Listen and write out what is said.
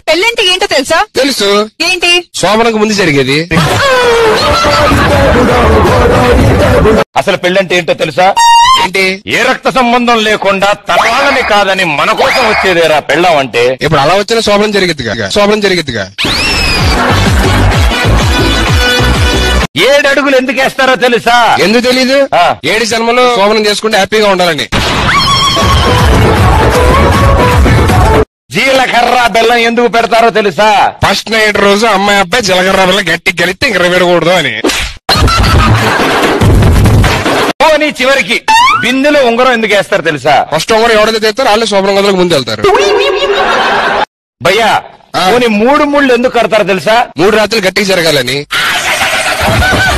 పెళ్ళంటే ఏంటో తెలుసా తెలుసు ఏంటి శోభనకు ముందు జరిగేది అసలు పెళ్ళంటే ఏంటో తెలుసా ఏంటి ఏ రక్త సంబంధం లేకుండా తరాలని కాదని మన కోసం వచ్చేదేరా పెళ్ళం అంటే ఇప్పుడు అలా వచ్చిన శోభనం జరిగిద్దిగా శోభనం జరిగిద్దిగా ఏడు అడుగులు ఎందుకు వేస్తారో తెలుసా ఎందుకు తెలీదు ఆ. ఏడు జన్మలో శోభనం చేసుకుంటే హ్యాపీగా ఉండాలని జీలకర్ర బెల్లం ఎందుకు పెడతారో తెలుసా ఫస్ట్ నైట్ రోజు అమ్మాయి అబ్బాయి జలగర్ర వల్ల గట్టి గెలిస్తే ఇంక విడకూడదు అని పోనీ చివరికి బిందులో ఉంగరం ఎందుకు వేస్తారు తెలుసా ఫస్ట్ ఒకరు ఎవరైతే తెస్తారు వాళ్ళు శోభనం గదులకు ముందు వెళ్తారు భయ్యా ఆ. పోనీ మూడు ముళ్ళు ఎందుకు కడతారో తెలుసా మూడు రాత్రులు గట్టిగా జరగాలని